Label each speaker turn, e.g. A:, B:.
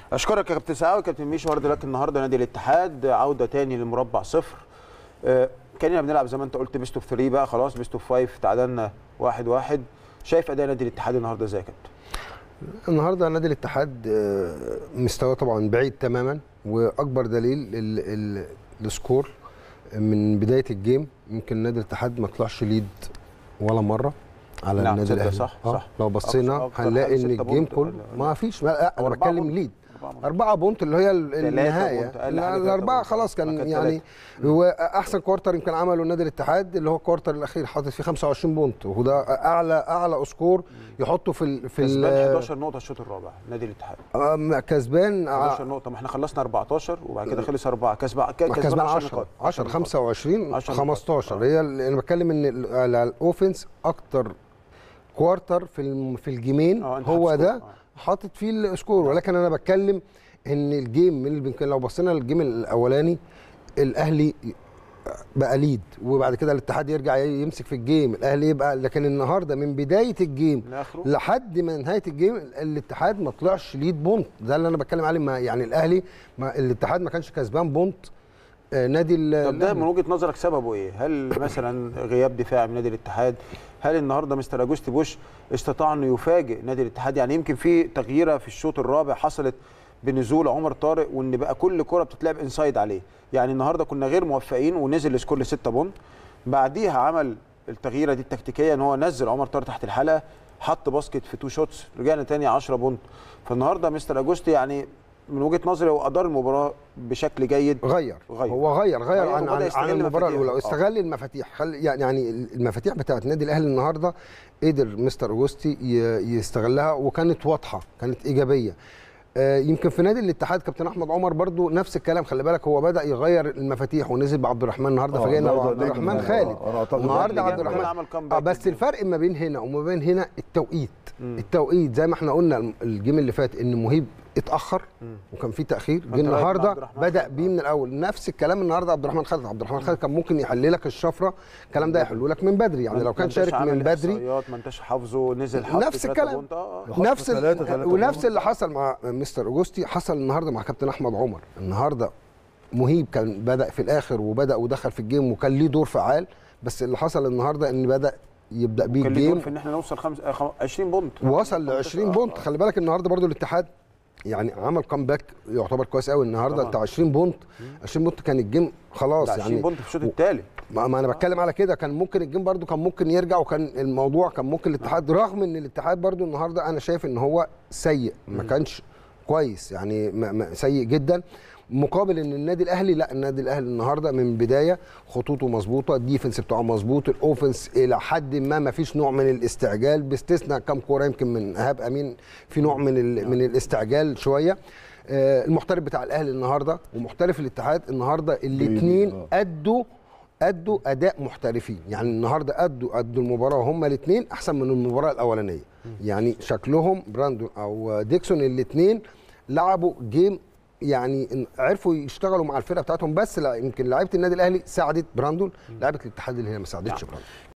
A: اشكرك يا كابتن سعاوي كابتن ميشو هارد لك النهارده نادي الاتحاد عوده تاني للمربع صفر آه، كاننا بنلعب زي ما انت قلت بيست اوف 3 بقى خلاص بيست اوف 5 تعادلنا واحد واحد شايف اداء نادي الاتحاد النهارده ازاي يا كابتن؟
B: النهارده نادي الاتحاد آه، مستواه طبعا بعيد تماما واكبر دليل ال- ال- السكور من بدايه الجيم يمكن نادي الاتحاد ما طلعش ليد ولا مره على
A: نعم،
B: النادي
A: تصدق
B: الاهلي
A: صح،
B: آه،
A: صح.
B: لو بصينا
A: أكتر- أكتر
B: هنلاقي
A: حاجة
B: ان
A: ستة
B: الجيم
A: بونت
B: كله
A: ولا-
B: ما فيش ما لا
A: أو
B: انا
A: أربعة
B: بتكلم
A: بونت.
B: ليد
A: أربعة بونت.
B: أربعة بونت اللي هي ال-
A: تلاتة
B: النهاية
A: بونت، أقل حاجة
B: لا،
A: تلاتة
B: الأربعة
A: بونت.
B: خلاص كان
A: كان
B: يعني هو أحسن كوارتر يمكن عمله النادي الاتحاد اللي هو الكوارتر الأخير حاطط فيه 25 بونت وده أعلى أعلى سكور يحطه في ال في
A: كسبان
B: ال
A: 11 نقطه الشوط الرابع نادي الاتحاد
B: آم، كسبان
A: 11 نقطه ما احنا خلصنا 14 وبعد كده خلص 4 كسبان
B: كسبان 10
A: نقاط
B: 10 25
A: 10 نقاط.
B: 15
A: آه.
B: هي ال- انا بتكلم ان ال- على الاوفنس اكتر كوارتر في الم- في الجيمين
A: آه، أنت
B: هو
A: حاطط
B: ده
A: سكور. آه.
B: حاطط فيه السكور ولكن انا بتكلم ان الجيم من اللي يمكن لو بصينا للجيم الاولاني الاهلي بقى ليد وبعد كده الاتحاد يرجع يمسك في الجيم الاهلي يبقى لكن النهارده من بدايه الجيم
A: لاخره
B: لحد ما نهايه الجيم الاتحاد ما طلعش ليد بونت ده اللي انا بتكلم عليه ما يعني الاهلي ما الاتحاد ما كانش كسبان بونت آه، نادي ال-
A: طب ده من وجهه نظرك سببه ايه؟ هل مثلا غياب دفاع من نادي الاتحاد؟ هل النهارده مستر اجوستي بوش استطاع انه يفاجئ نادي الاتحاد؟ يعني يمكن في تغييره في الشوط الرابع حصلت بنزول عمر طارق وان بقى كل كره بتتلعب انسايد عليه، يعني النهارده كنا غير موفقين ونزل السكور ل 6 بونت بعديها عمل التغييره دي التكتيكيه ان هو نزل عمر طارق تحت الحلقه حط باسكت في تو شوتس رجعنا تاني 10 بونت فالنهارده مستر اجوستي يعني من وجهه نظري هو ادار المباراه بشكل جيد
B: غير.
A: غير.
B: هو غير غير
A: غير
B: عن
A: وبدأ
B: عن,
A: يستغل
B: عن المباراه
A: المفاتيح.
B: الاولى
A: آه.
B: استغل المفاتيح خل يعني يعني المفاتيح بتاعت النادي الاهلي النهارده قدر مستر اوجوستي ي- يستغلها وكانت واضحه كانت ايجابيه آه، يمكن في نادي الاتحاد كابتن احمد عمر برضو نفس الكلام خلي بالك هو بدا يغير المفاتيح ونزل بعبد الرحمن النهارده
C: آه،
B: فجينا
C: النهاردة
B: بعبد الرحمن
C: نجم.
B: خالد
C: آه، أنا أعتقد
B: النهارده
A: اللي
B: عبد
A: جاب
B: الرحمن
A: عمل comeback
B: اه بس
A: جداً.
B: الفرق ما بين هنا وما بين هنا التوقيت
A: مم.
B: التوقيت زي ما احنا قلنا الجيم اللي فات ان مهيب اتاخر وكان في تاخير جه
A: رأيك مع عبد
B: النهارده
A: الرحمن
B: بدا
A: خالد.
B: بيه من الاول نفس الكلام النهارده عبد الرحمن خالد عبد الرحمن خالد كان ممكن يحل لك الشفره الكلام ده يحله لك من بدري يعني
A: ما-
B: لو
A: ما
B: كان
A: انتش
B: شارك
A: عامل
B: من بدري
A: إحصائيات، ما انتش حافظه نزل حط
B: نفس
A: تلاتة
B: الكلام.
A: بونت، آه، آه.
C: يحط
B: نفس ال-
C: ثلاثة- ثلاثة
B: ونفس
C: بونت.
B: اللي حصل مع مستر اوجوستي حصل النهارده مع كابتن احمد عمر النهارده مهيب كان بدا في الاخر وبدا ودخل في الجيم وكان ليه دور فعال بس اللي حصل النهارده ان بدا يبدا بيه
A: كان ليه دور
B: الجيم
A: في ان احنا نوصل خمس... آه، خم- 20 بونت
B: وصل ل 20 بونت خلي بالك النهارده برضو الاتحاد يعني عمل كامباك يعتبر كويس قوي النهارده
A: طبعاً.
B: بتاع 20 بونت 20 بونت كان الجيم خلاص
A: ده 20
B: يعني
A: بونت في الشوط الثالث
B: ما, ما انا بتكلم على كده كان ممكن الجيم برضو كان ممكن يرجع وكان الموضوع كان ممكن الاتحاد رغم ان الاتحاد برضو النهارده انا شايف ان هو سيء ما كانش كويس يعني ما ما سيء جدا مقابل ان النادي الاهلي لا النادي الاهلي النهارده من بدايه خطوطه مظبوطه الديفنس بتاعه مظبوط الاوفنس الى حد ما ما فيش نوع من الاستعجال باستثناء كام كوره يمكن من ايهاب امين في نوع من ال- من الاستعجال شويه آه، المحترف بتاع الاهلي النهارده ومحترف الاتحاد النهارده الاثنين
C: آه.
B: ادوا ادوا اداء محترفين يعني النهارده ادوا ادوا المباراه هما الاثنين احسن من المباراه الاولانيه يعني شكلهم براندون او ديكسون الاثنين لعبوا جيم يعني عرفوا يشتغلوا مع الفرقه بتاعتهم بس لا يمكن لعيبه النادي الاهلي ساعدت براندون لعيبه الاتحاد اللي هي ما ساعدتش براندون